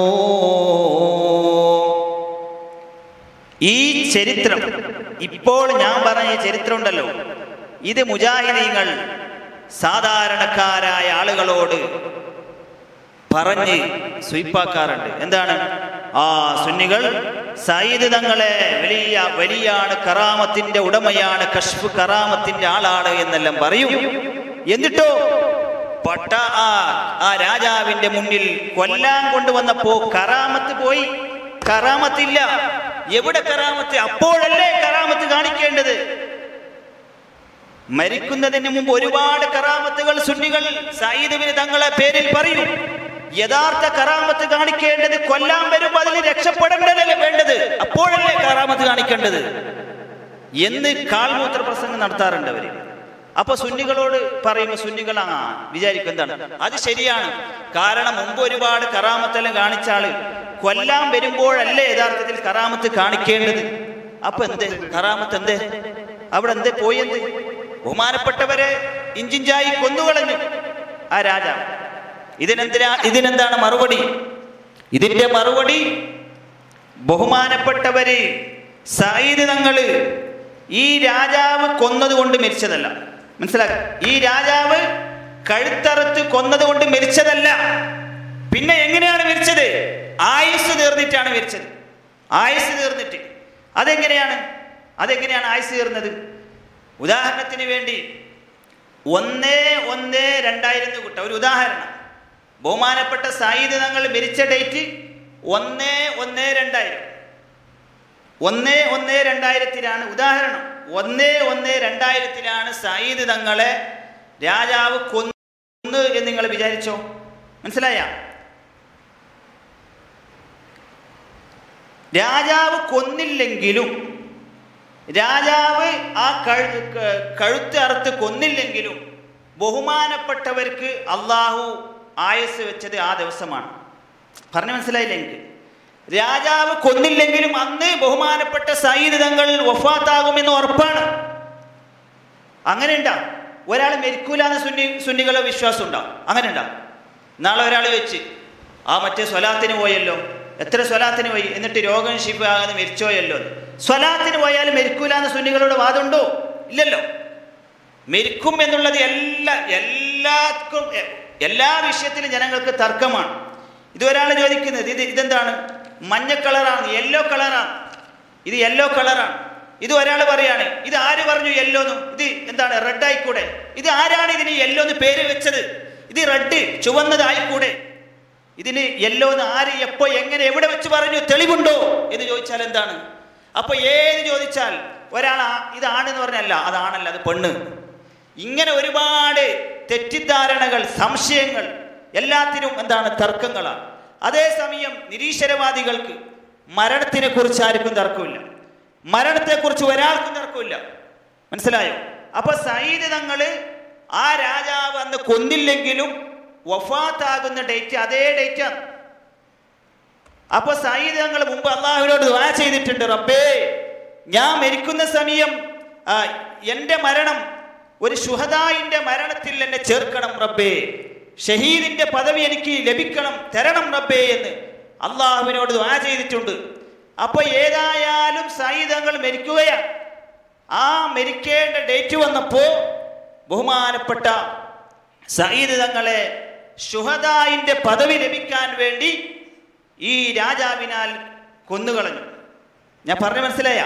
ഈ ചരിത്രം ഇപ്പോൾ ഞാൻ പറഞ്ഞ ചരിത്രം ഉണ്ടല്ലോ ഇത് മുജാഹിദീങ്ങൾ സാധാരണക്കാരായ ആളുകളോട് പറഞ്ഞ് സ്വീപ്പാക്കാറുണ്ട് എന്താണ് ആ സുന്നികൾ സയ്യിദ് തങ്ങളെ വലിയ വലിയാണ് കറാമത്തിന്റെ ഉടമയാണ് കഷ്ഫ് കറാമത്തിന്റെ ആളാണ് എന്നെല്ലാം പറയും എന്നിട്ടോ പട്ട ആ ആ രാജാവിന്റെ മുന്നിൽ കൊല്ലാൻ കൊണ്ടുവന്നപ്പോ കറാമത്ത് പോയി കറാമത്തില്ല എവിടെ കറാമത്ത് അപ്പോഴല്ലേ കറാമത്ത് കാണിക്കേണ്ടത് മരിക്കുന്നതിന് മുമ്പ് ഒരുപാട് കറാമത്തുകൾ സുന്നികൾ സയ്യിദുവിന് തങ്ങളെ പേരിൽ പറയും യഥാർത്ഥ കറാമത്ത് കാണിക്കേണ്ടത് കൊല്ലാൻ വരുമ്പോ അതിന് രക്ഷപ്പെടേണ്ടതല്ലേ വേണ്ടത് അപ്പോഴല്ലേ കറാമത്ത് കാണിക്കേണ്ടത് എന്ന് കാൽമൂത്ര പ്രസംഗം നടത്താറുണ്ട് അവര് അപ്പൊ സുന്നികളോട് പറയുമ്പോ സുന്നികൾ ആ വിചാരിക്കും എന്താണ് അത് ശരിയാണ് കാരണം മുമ്പ് ഒരുപാട് കറാമത്തെല്ലാം കാണിച്ച ആള് കൊല്ലാൻ വരുമ്പോഴല്ലേ യഥാർത്ഥത്തിൽ കറാമത്ത് കാണിക്കേണ്ടത് അപ്പൊ എന്തേ കറാമത്ത് എന്തേ അവിടെ എന്തേ പോയി എന്ത് ബഹുമാനപ്പെട്ടവരെ ഇഞ്ചിഞ്ചായി കൊന്നുകളഞ്ഞു ആ രാജാവ് ഇതിനെന്തിനാ ഇതിനെന്താണ് മറുപടി ഇതിന്റെ മറുപടി ബഹുമാനപ്പെട്ടവര് സയ്യിദ് തങ്ങള് ഈ രാജാവ് കൊന്നത് കൊണ്ട് മരിച്ചതല്ല മനസ്സിലാക്ക ഈ രാജാവ് കഴുത്തറുത്ത് കൊന്നത് കൊണ്ട് മരിച്ചതല്ല പിന്നെ എങ്ങനെയാണ് മരിച്ചത് ആയുസ് തീർന്നിട്ടാണ് മരിച്ചത് ആയുസ് തീർന്നിട്ട് അതെങ്ങനെയാണ് അതെങ്ങനെയാണ് ആയുസ് തീർന്നത് ഉദാഹരണത്തിന് വേണ്ടി ഒന്ന് ഒന്ന് രണ്ടായിരം കൂട്ട ഒരു ഉദാഹരണം ബഹുമാനപ്പെട്ട സായിദ് തങ്ങൾ മരിച്ച ഡേറ്റ് ഒന്ന് ഒന്ന് രണ്ടായിരം ഒന്ന് ഒന്ന് രണ്ടായിരത്തിലാണ് ഉദാഹരണം ഒന്ന് ഒന്ന് രണ്ടായിരത്തിലാണ് സയ്യിദ് തങ്ങളെ രാജാവ് കൊന്നു എന്ന് നിങ്ങൾ വിചാരിച്ചോ മനസ്സിലായ രാജാവ് കൊന്നില്ലെങ്കിലും രാജാവ് ആ കഴു ക- കഴുത്ത് അറുത്ത് കൊന്നില്ലെങ്കിലും ബഹുമാനപ്പെട്ടവർക്ക് അള്ളാഹു ആയസ് വെച്ചത് ആ ദിവസമാണ് പറഞ്ഞു മനസ്സിലായില്ല എനിക്ക് രാജാവ് കൊന്നില്ലെങ്കിലും അന്ന് ബഹുമാനപ്പെട്ട സയ്യിദ് തങ്ങൾ വഫാത്താകുമെന്ന് ഉറപ്പാണ് അങ്ങനെ ഉണ്ടാ ഒരാൾ മരിക്കൂലെന്ന് സുന്നി സുന്നികളെ വിശ്വാസം ഉണ്ടാവും അങ്ങനെ ഉണ്ടാവും നാളെ ഒരാൾ വെച്ച് ആ മറ്റേ സ്വലാത്തിന് പോയല്ലോ എത്ര സ്വലാത്തിന് പോയി എന്നിട്ട് രോഗം ശിഫാകുന്ന മരിച്ചോയല്ലോ സ്വലാത്തിന് പോയാൽ മരിക്കൂലെന്ന് സുന്നികളുടെ വാദമുണ്ടോ ഇല്ലല്ലോ മരിക്കും എന്നുള്ളത് എല്ലാ എല്ലാവർക്കും എ- എല്ലാ വിഷയത്തിലും ജനങ്ങൾക്ക് തർക്കമാണ് ഇത് ഒരാൾ ചോദിക്കുന്നത് ഇത് ഇതെന്താണ് മഞ്ഞ കളറാണ് യെല്ലോ കളറാണ് ഇത് യെല്ലോ കളറാണ് ഇത് ഒരാൾ പറയാണ് ഇത് ആര് പറഞ്ഞു യെല്ലോ എന്ന് ഇത് എന്താണ് റെഡ് ആയിക്കൂടെ ഇത് ആരാണ് ഇതിന് യെല്ലോ എന്ന് പേര് വെച്ചത് ഇത് റെഡ് ചുവന്നത് ആയിക്കൂടെ ഇതിന് യെല്ലോ എന്ന് ആര് എപ്പോ എങ്ങനെ എവിടെ വെച്ച് പറഞ്ഞു തെളിവുണ്ടോ എന്ന് ചോദിച്ചാൽ എന്താണ് അപ്പൊ ഏത് ചോദിച്ചാൽ ഒരാൾ ആ- ഇതാണെന്ന് പറഞ്ഞല്ല അതാണല്ല അത് പെണ്ണ് ഇങ്ങനെ ഒരുപാട് തെറ്റിദ്ധാരണകൾ സംശയങ്ങൾ എല്ലാത്തിനും എന്താണ് തർക്കങ്ങളാണ് അതേസമയം നിരീശ്വരവാദികൾക്ക് മരണത്തിനെ കുറിച്ച് ആർക്കും തർക്കമില്ല മരണത്തെക്കുറിച്ച് ഒരാൾക്കും തർക്കമില്ല മനസ്സിലായോ അപ്പൊ സയ്യിദ് തങ്ങള് ആ രാജാവ് അന്ന് കൊന്നില്ലെങ്കിലും വഫാത്താകുന്ന ഡേറ്റ് അതേ ഡേറ്റാണ് അപ്പൊ സയ്യിദ് തങ്ങൾ മുമ്പ് അള്ളാഹുവിനോട് ദുആ ചെയ്തിട്ടുണ്ട് റബ്ബേ ഞാൻ മരിക്കുന്ന സമയം ആ, എൻ്റെ മരണം ഒരു ശുഹദായിന്റെ മരണത്തിൽ എന്നെ ചേർക്കണം റബ്ബേ ഷഹീദിന്റെ പദവി എനിക്ക് ലഭിക്കണം തരണം റബ്ബേ എന്ന് അള്ളാഹുവിനോട് ദുആ ചെയ്തിട്ടുണ്ട് അപ്പൊ ഏതായാലും സയ്യിദ് തങ്ങൾ മരിക്കുകയാണ് ആ മരിക്കേണ്ട ഡേറ്റ് വന്നപ്പോ ബഹുമാനപ്പെട്ട സയ്യിദ് തങ്ങളെ ഷുഹദായിന്റെ പദവി ലഭിക്കാൻ വേണ്ടി ഈ രാജാവിനാൽ കൊന്നുകളഞ്ഞു ഞാൻ പറഞ്ഞു മനസ്സിലായ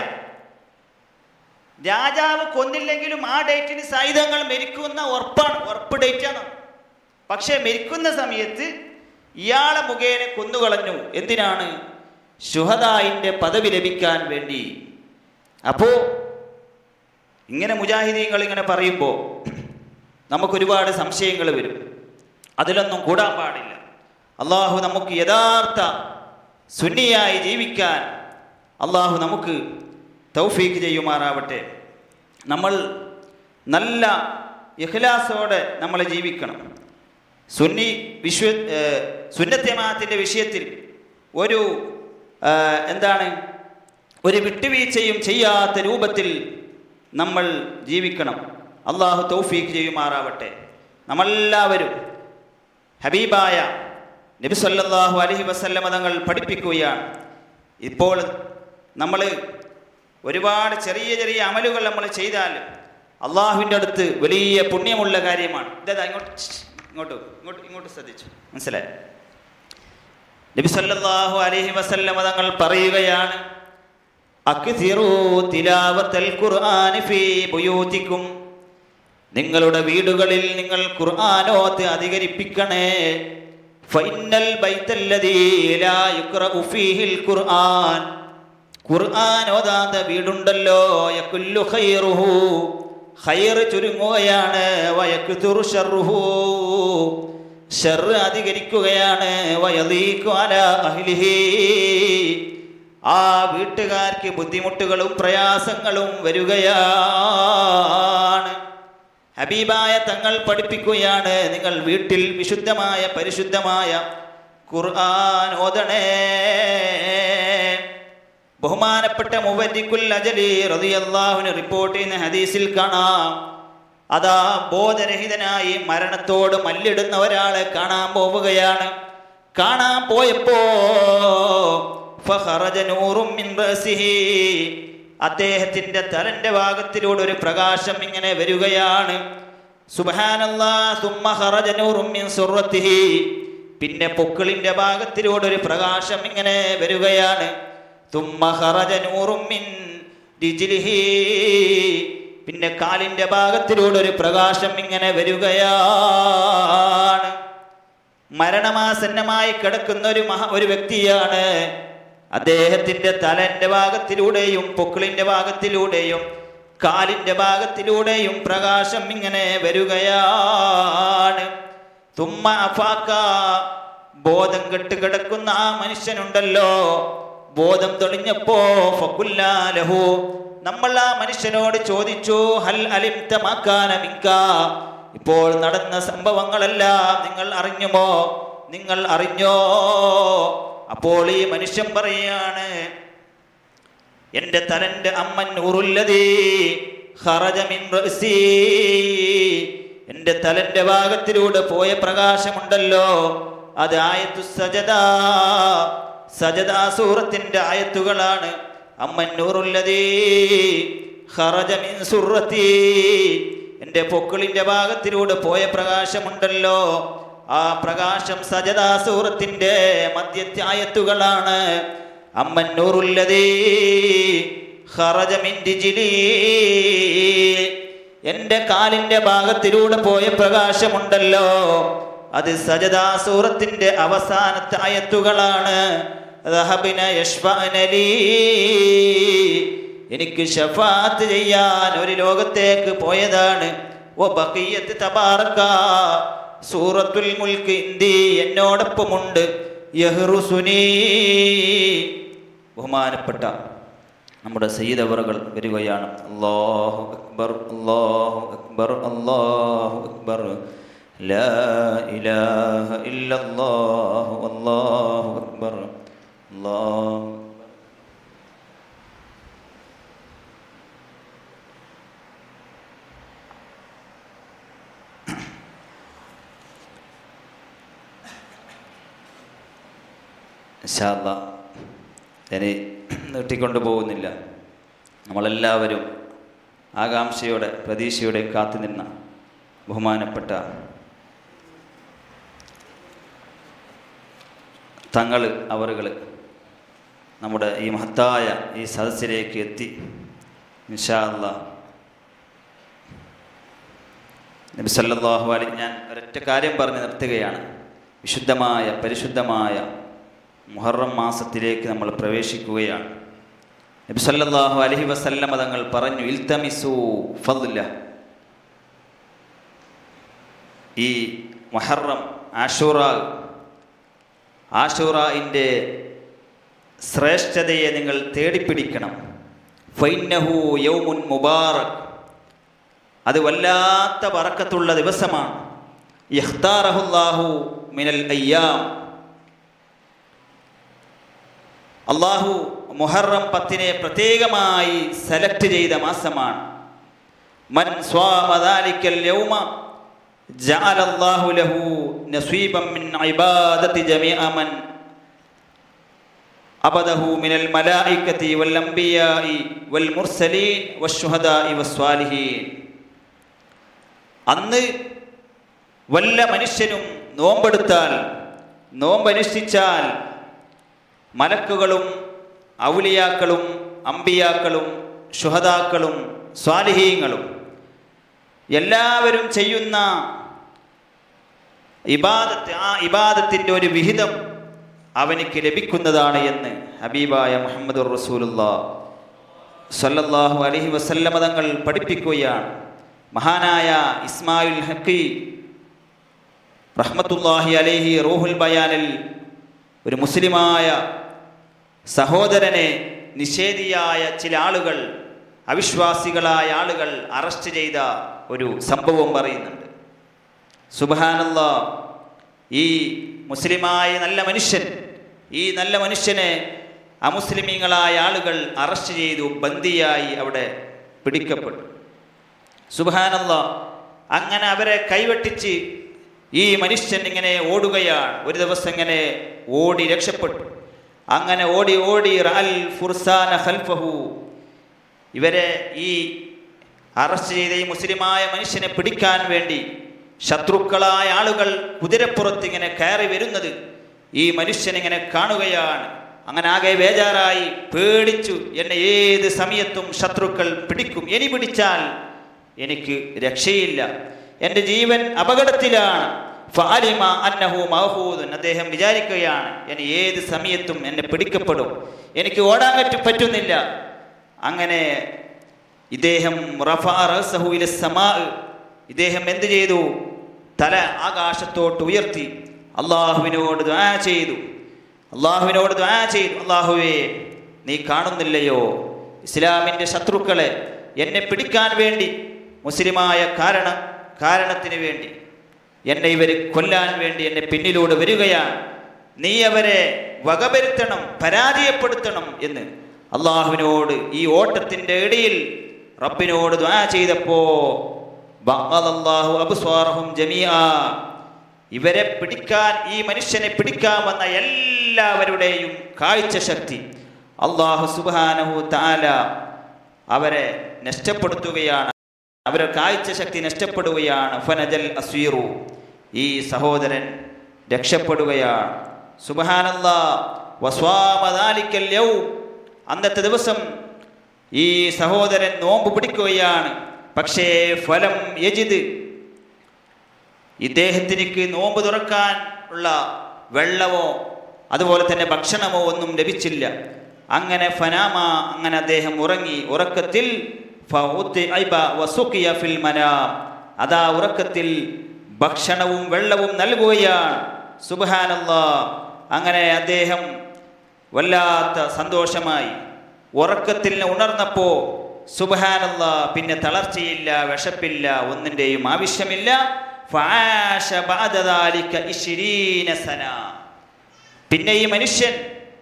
രാജാവ് കൊന്നില്ലെങ്കിലും ആ ഡേറ്റിന് സൈതങ്ങൾ മരിക്കുന്ന ഉറപ്പാണ് ഉറപ്പ് ഡേറ്റാണ് പക്ഷെ മരിക്കുന്ന സമയത്ത് ഇയാളെ മുഖേന കൊന്നുകളഞ്ഞു എന്തിനാണ് ഷുഹദായിന്റെ പദവി ലഭിക്കാൻ വേണ്ടി അപ്പോ ഇങ്ങനെ മുജാഹിദീങ്ങൾ ഇങ്ങനെ പറയുമ്പോൾ നമുക്കൊരുപാട് സംശയങ്ങൾ വരും അതിലൊന്നും കൂടാൻ പാടില്ല അള്ളാഹു നമുക്ക് യഥാർത്ഥ സുന്നിയായി ജീവിക്കാൻ അള്ളാഹു നമുക്ക് തൗഫീക്ക് ചെയ്യുമാറാവട്ടെ നമ്മൾ നല്ല ഇഖ്ലാസോടെ നമ്മൾ ജീവിക്കണം സുന്നി വിശ്വ ഏർ സുന്നത്യമാത്തിൻ്റെ വിഷയത്തിൽ ഒരു ഏർ എന്താണ് ഒരു വിട്ടുവീഴ്ചയും ചെയ്യാത്ത രൂപത്തിൽ നമ്മൾ ജീവിക്കണം അള്ളാഹു തൗഫീക്ക് ചെയ്യുമാറാവട്ടെ നമ്മളെല്ലാവരും ഹബീബായ നബി സല്ലല്ലാഹു അലൈഹി വസല്ലമ തങ്ങൾ പഠിപ്പിക്കുകയാണ് ഇപ്പോൾ നമ്മൾ ഒരുപാട് ചെറിയ ചെറിയ അമലുകൾ നമ്മൾ ചെയ്താൽ അള്ളാഹുവിൻ്റെ അടുത്ത് വലിയ പുണ്യമുള്ള കാര്യമാണ് ഇതാ ഇങ്ങോട്ട് ഇങ്ങോട്ട് ഇങ്ങോട്ട് ഇങ്ങോട്ട് ശ്രദ്ധിച്ചു മനസ്സിലായി നബി സല്ലല്ലാഹു അലൈഹി വസല്ലമ തങ്ങൾ പറയുകയാണ് അക്തിറൂ തിലാവത്തൽ ഖുർആനി ഫീ ബുയൂതിക്കും നിങ്ങളുടെ വീടുകളിൽ നിങ്ങൾ ഖുർആനോത്ത് അധികരിപ്പിക്കണേ ഫൈനൽ ബൈത്തല്ലദീ ലാ യുഖ്റഉ ഫീഹിൽ ഖുർആൻ ഖുർആൻ ഓതാത്ത വീടുണ്ടല്ലോ യകുല്ലു ഖൈറുഹു ഖൈർ ചുരുങ്ങുകയാണ് വയക്തുറു ഷർറുഹു ഷർറ് അധികരിക്കുകയാണ് വയലീഖു അലാ അഹ്ലിഹി ആ വീട്ടുകാർക്ക് ബുദ്ധിമുട്ടുകളും പ്രയാസങ്ങളും വരികയാണ് ഹബീബായ തങ്ങൾ പഠിപ്പിക്കുകയാണ് നിങ്ങൾ വീട്ടിൽ വിശുദ്ധമായ പരിശുദ്ധമായ ഖുർആൻ ഓതണേ ബഹുമാനപ്പെട്ട മുവരിക്കുൽ അജലി റളിയല്ലാഹുവിന് റിപ്പോർട്ട് ചെയ്യുന്ന ഹദീസിൽ കാണാം അതാ ബോധരഹിതനായി മരണത്തോട് മല്ലിടുന്ന ഒരാളെ കാണാൻ പോവുകയാണ് കാണാൻ പോയപ്പോ ഫഖറജ നൂറും മിൻ റഅസിഹി അദ്ദേഹത്തിന്റെ തലന്റെ ഭാഗത്തിലൂടെ ഒരു പ്രകാശം ഇങ്ങനെ വരികയാണ് സുബ്ഹാനല്ലാ സുമ്മ ഖറജ നൂറും മിൻ സുറത്തിഹി പിന്നെ പൊക്കിളിന്റെ ഭാഗത്തിലൂടെ ഒരു പ്രകാശം ഇങ്ങനെ വരികയാണ് തുമ്മ ഖറജ നൂറും മിൻ രിജ്ലിഹി പിന്നെ കാലിന്റെ ഭാഗത്തിലൂടെ ഒരു പ്രകാശം ഇങ്ങനെ വരികയാണ് മരണമാസന്നമായി കിടക്കുന്ന ഒരു മഹ ഒരു വ്യക്തിയാണ് അദ്ദേഹത്തിന്റെ തലന്റെ ഭാഗത്തിലൂടെയും പൊക്കിളിന്റെ ഭാഗത്തിലൂടെയും കാലിന്റെ ഭാഗത്തിലൂടെയും പ്രകാശം ഇങ്ങനെ വരികയാണ് തുമ്മ അഫാക്ക ബോധം കെട്ട് കിടക്കുന്ന ആ മനുഷ്യനുണ്ടല്ലോ ബോധം തെളിഞ്ഞപ്പോ ഫക്കുല്ലാലഹു നമ്മൾ ആ മനുഷ്യനോട് ചോദിച്ചു ഹൽ അലിംതമാക്കാനമിക്ക ഇപ്പോൾ നടന്ന സംഭവങ്ങളെല്ലാം നിങ്ങൾ അറിഞ്ഞുമോ നിങ്ങൾ അറിഞ്ഞോ അപ്പോൾ ഈ മനുഷ്യൻ പറയാണ് എന്റെ തലന്റെ അമ്മൻ ഉറുല്ലതീ ഖറജ മിൻ റഅസി എന്റെ തലന്റെ ഭാഗത്തിലൂടെ പോയ പ്രകാശമുണ്ടല്ലോ അത് ആയത്തു സജദ സജദ സൂറത്തിന്റെ ആയത്തുകളാണ് അമ്മൻ നൂറുല്ലതീ ഖറജ മിൻ സുറത്തി എൻ്റെ പൊക്കിളിന്റെ ഭാഗത്തിലൂടെ പോയ പ്രകാശമുണ്ടല്ലോ ആ പ്രകാശം സജദാ സൂറത്തിന്റെ മധ്യത്തെ ആയത്തുകളാണ് അമ്മൻ നൂറുല്ലതീ ഖറജ മിൻ രിജിലീ. എൻ്റെ കാലിന്റെ ഭാഗത്തിലൂടെ പോയ പ്രകാശമുണ്ടല്ലോ അത് സജദാ സൂറത്തിന്റെ അവസാനത്തെ ആയത്തുകളാണ് ദഹബിന യശ്ഫഅന ലീ. എനിക്ക് ഷഫാത്ത് ചെയ്യാൻ ഒരു ലോകത്തേക്ക് പോയതാണ് ഓ ബഖിയത്ത് തബാറക്ക സൂറത്തുൽ മുൽക്ക് ഇന്തി എന്നോടൊപ്പമുണ്ട് യഹ്റുസുനീ ബഹുമാനപ്പെട്ട നമ്മുടെ സയ്യിദ് അവറുകൾ വരികയാണ് അല്ലാഹു അക്ബർ അല്ലാഹു അക്ബർ അല്ലാഹു അക്ബർ ലാ ഇലാഹ ഇല്ലല്ലാഹു അല്ലാഹു അക്ബർ അല്ലാഹു ഇൻഷാല്ല ഞാൻ നീട്ടിക്കൊണ്ടു പോകുന്നില്ല നമ്മളെല്ലാവരും ആകാംക്ഷയോടെ പ്രതീക്ഷയോടെ കാത്തുനിന്ന ബഹുമാനപ്പെട്ട തങ്ങൾ അവറുകൾ നമ്മുടെ ഈ മഹത്തായ ഈ സദസ്സിലേക്ക് എത്തി ഇൻഷാ അല്ലാ നബി സല്ലല്ലാഹു അലൈഹി ഞാൻ ഒരൊറ്റ കാര്യം പറഞ്ഞ് നിർത്തുകയാണ് വിശുദ്ധമായ പരിശുദ്ധമായ മുഹറം മാസത്തിലേക്ക് നമ്മൾ പ്രവേശിക്കുകയാണ് നബി സല്ലല്ലാഹു അലൈഹി വസല്ലമ തങ്ങൾ പറഞ്ഞു ഇൽതമിസു ഫضല ഈ മുഹറം ആഷൂറ ആഷൂറയിൻ്റെ ശ്രേഷ്ഠതയെ നിങ്ങൾ തേടിപ്പിടിക്കണം ഫൈനഹു യൗമുൻ മുബാറക് അത് വല്ലാത്ത വറക്കത്തുള്ള ദിവസമാണ് ഇഖ്താറഹുല്ലാഹു മിനൽ അയ്യാം അള്ളാഹു മുഹറം പത്തിനെ പ്രത്യേകമായി സെലക്ട് ചെയ്ത മാസമാണ് മൻ സ്വാമദാലിക്കൽ യൗമ ജഅലല്ലാഹു ലഹു നസീബൻ മിൻ ഇബാദത്തി ജമീഅ മൻ അബദഹു മിനൽ മലായികത്തി വൽ അംബിയാഇ വൽ മുർസലീൻ വശുഹദാഇ വസ്വാലിഹീൻ അന്ന് വല്ല മനുഷ്യനും നോമ്പെടുത്താൽ നോമ്പനുഷ്ഠിച്ചാൽ മലക്കുകളും ഔലിയാക്കളും അമ്പിയാക്കളും ശുഹദാക്കളും സ്വാലിഹീങ്ങളും എല്ലാവരും ചെയ്യുന്ന ഇബാദത്ത് ആ ഇബാദത്തിൻ്റെ ഒരു വിഹിതം അവനിക്ക് ലഭിക്കുന്നതാണ് എന്ന് ഹബീബായ മുഹമ്മദ് റസൂലുള്ള സല്ലല്ലാഹു അലൈഹി വസല്ലമ തങ്ങൾ പഠിപ്പിക്കുകയാണ് മഹാനായ ഇസ്മായിൽ ഹക്കി റഹ്മത്തുല്ലാഹി അലൈഹി റൂഹുൽ ബയാനിൽ ഒരു മുസ്ലിമായ സഹോദരനെ നിഷേധിയായ ചില ആളുകൾ അവിശ്വാസികളായ ആളുകൾ അറസ്റ്റ് ചെയ്ത ഒരു സംഭവം പറയുന്നുണ്ട് സുബാനല്ല ഈ മുസ്ലിമായ നല്ല മനുഷ്യൻ ഈ നല്ല മനുഷ്യനെ അമുസ്ലിമീങ്ങളായ ആളുകൾ അറസ്റ്റ് ചെയ്തു ബന്ദിയായി അവിടെ പിടിക്കപ്പെട്ടു സുബാനല്ല അങ്ങനെ അവരെ കൈവെട്ടിച്ച് ഈ മനുഷ്യൻ ഇങ്ങനെ ഓടുകയാണ് ഒരു ദിവസം ഇങ്ങനെ ഓടി രക്ഷപ്പെട്ടു അങ്ങനെ ഓടി ഓടി റാൽ ഫുർസാന ഖൽഫഹു ഇവരെ ഈ അറസ്റ്റ് ചെയ്ത ഈ മുസ്ലിമായ മനുഷ്യനെ പിടിക്കാൻ വേണ്ടി ശത്രുക്കളായ ആളുകൾ കുതിരപ്പുറത്ത് ഇങ്ങനെ കയറി വരുന്നത് ഈ മനുഷ്യൻ ഇങ്ങനെ കാണുകയാണ് അങ്ങനെ ആകെ ബേജാറായി പേടിച്ചു എന്നെ ഏത് സമയത്തും ശത്രുക്കൾ പിടിക്കും ഇനി പിടിച്ചാൽ എനിക്ക് രക്ഷയില്ല എൻ്റെ ജീവൻ അപകടത്തിലാണ് ഫാലിമ അന്നഹു മഹൂദുൻ അദ്ദേഹം വിചാരിക്കുകയാണ് എന്നെ ഏത് സമയത്തും എന്നെ പിടിക്കപ്പെടും എനിക്ക് ഓടാൻ പറ്റു പറ്റുന്നില്ല അങ്ങനെ ഇദ്ദേഹം റഫാ റഅസഹു ഇല സമാ ഇദ്ദേഹം എന്ത് ചെയ്തു തല ആകാശത്തോട്ട് ഉയർത്തി അള്ളാഹുവിനോട് ദ്വാ ചെയ്തു അള്ളാഹുവിനോട് ദ്വാ ചെയ്തു അള്ളാഹുവേ നീ കാണുന്നില്ലയോ ഇസ്ലാമിൻ്റെ ശത്രുക്കളെ എന്നെ പിടിക്കാൻ വേണ്ടി മുസ്ലിമായ കാരണം കാരണത്തിന് വേണ്ടി എന്നെ ഇവർ കൊല്ലാൻ വേണ്ടി എന്നെ പിന്നിലൂടെ വരികയാണ് നീ അവരെ വകവരുത്തണം പരാജയപ്പെടുത്തണം എന്ന് അള്ളാഹുവിനോട് ഈ ഓട്ടത്തിൻ്റെ ഇടയിൽ റബ്ബിനോട് ദ്വാ ചെയ്തപ്പോ ബഅദല്ലാഹു അബ്സ്വാറഹും ജമീആ ഇവരെ പിടിക്കാൻ ഈ മനുഷ്യനെ പിടിക്കാൻ വന്ന എല്ലാവരുടെയും കാഴ്ച ശക്തി അള്ളാഹു സുബാനഹു താല അവരെ നഷ്ടപ്പെടുത്തുകയാണ് അവരുടെ കാഴ്ച ശക്തി നഷ്ടപ്പെടുകയാണ് ഫനജൽ അസ്വീറു ഈ സഹോദരൻ രക്ഷപ്പെടുകയാണ് സുബഹാനല്ലാ വസ്വാമദാലിക്കൽ യൗം അന്നത്തെ ദിവസം ഈ സഹോദരൻ നോമ്പ് പിടിക്കുകയാണ് പക്ഷേ ഫലം യജിദ് ഇദ്ദേഹത്തിനിക്ക് നോമ്പ് തുറക്കാൻ ഉള്ള വെള്ളമോ അതുപോലെ തന്നെ ഭക്ഷണമോ ഒന്നും ലഭിച്ചില്ല അങ്ങനെ ഫനാമ അങ്ങനെ അദ്ദേഹം ഉറങ്ങി ഉറക്കത്തിൽ ഫഉത്ഇബ വസുഖിയ ഫിൽ മനാം. അതാ ഉറക്കത്തിൽ ഭക്ഷണവും വെള്ളവും നൽകുകയാണ് സുബഹാനല്ലാ അങ്ങനെ അദ്ദേഹം വല്ലാത്ത സന്തോഷമായി ഉറക്കത്തിൽ നിന്ന് ഉണർന്നപ്പോ സുബഹാനല്ലാ പിന്നെ തളർച്ചയില്ല വിശപ്പില്ല ഒന്നിൻ്റെയും ആവശ്യമില്ല ഫആശ ബഅദ ദാലിക ഇശ്രീന സന. പിന്നെ ഈ മനുഷ്യൻ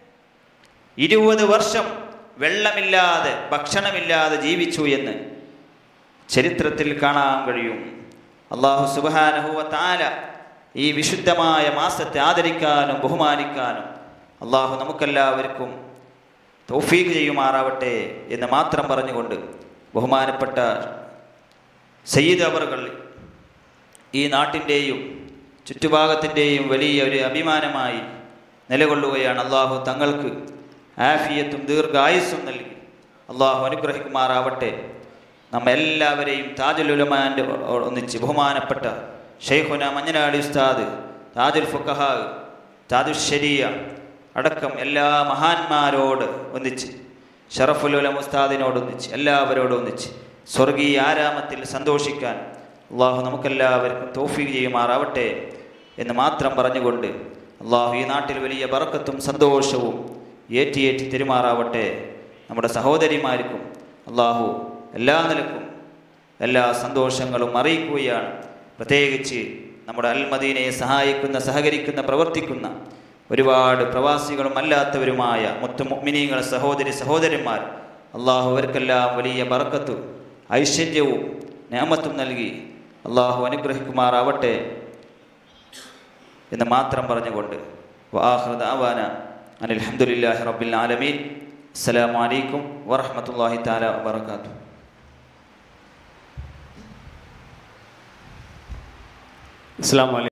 ഇരുപത് വർഷം വെള്ളമില്ലാതെ ഭക്ഷണമില്ലാതെ ജീവിച്ചു എന്ന് ചരിത്രത്തിൽ കാണാൻ കഴിയും അള്ളാഹു സുബാനഹുവ താല ഈ വിശുദ്ധമായ മാസത്തെ ആദരിക്കാനും ബഹുമാനിക്കാനും അള്ളാഹു നമുക്കെല്ലാവർക്കും തൗഫീഖ് ചെയ്യുമാറാവട്ടെ എന്ന് മാത്രം പറഞ്ഞുകൊണ്ട് ബഹുമാനപ്പെട്ട സയ്യിദ് അവർകൾ ഈ നാട്ടിൻ്റെയും ചുറ്റുഭാഗത്തിൻ്റെയും വലിയ ഒരു അഭിമാനമായി നിലകൊള്ളുകയാണ് അള്ളാഹു തങ്ങൾക്ക് ആഫിയത്തും ദീർഘായുസ്സും നൽകി അള്ളാഹു അനുഗ്രഹിക്കുമാറാവട്ടെ നമ്മ എല്ലാവരെയും താജുൽ ഉലമാൻ്റെ ഒന്നിച്ച് ബഹുമാനപ്പെട്ട ഷെയ്ഖുന മഞ്ഞനാടി ഉസ്താദ് താജുൽ ഫുഖഹ താജുൽ ഷരിയ അടക്കം എല്ലാ മഹാന്മാരോട് ഒന്നിച്ച് ഷറഫുൽ ഉലം ഉസ്താദിനോട് ഒന്നിച്ച് എല്ലാവരോടും ഒന്നിച്ച് സ്വർഗീയ ആരാമത്തിൽ സന്തോഷിക്കാൻ അള്ളാഹു നമുക്കെല്ലാവർക്കും തോഫീക്ക് ചെയ്യുമാറാവട്ടെ എന്ന് മാത്രം പറഞ്ഞുകൊണ്ട് അള്ളാഹു ഈ നാട്ടിൽ വലിയ ബറക്കത്തും സന്തോഷവും ഏറ്റിയേറ്റി തെരുമാറാവട്ടെ നമ്മുടെ സഹോദരിമാർക്കും അള്ളാഹു എല്ലാ നിലക്കും എല്ലാ സന്തോഷങ്ങളും അറിയിക്കുകയാണ് പ്രത്യേകിച്ച് നമ്മുടെ അൽമദീനയെ സഹായിക്കുന്ന സഹകരിക്കുന്ന പ്രവർത്തിക്കുന്ന ഒരുപാട് പ്രവാസികളും അല്ലാത്തവരുമായ മുത്തു മുഅ്മിനീങ്ങൾ സഹോദരി സഹോദരന്മാർ അള്ളാഹു അവർക്കെല്ലാം വലിയ ബറക്കത്തും ഐശ്വര്യവും നിയമത്തും നൽകി അള്ളാഹു അനുഗ്രഹിക്കുമാറാവട്ടെ എന്ന് മാത്രം പറഞ്ഞുകൊണ്ട് വാഹൃദ ആവാന അനിൽഹമുല്ലാഹി റബ്ബിൽ ആലമീൻ അസ്സലാമു അലൈക്കും വറഹ്മത്തുള്ളാഹി തആല വബറകാതുഹു അസ്സാം വലൈക്കും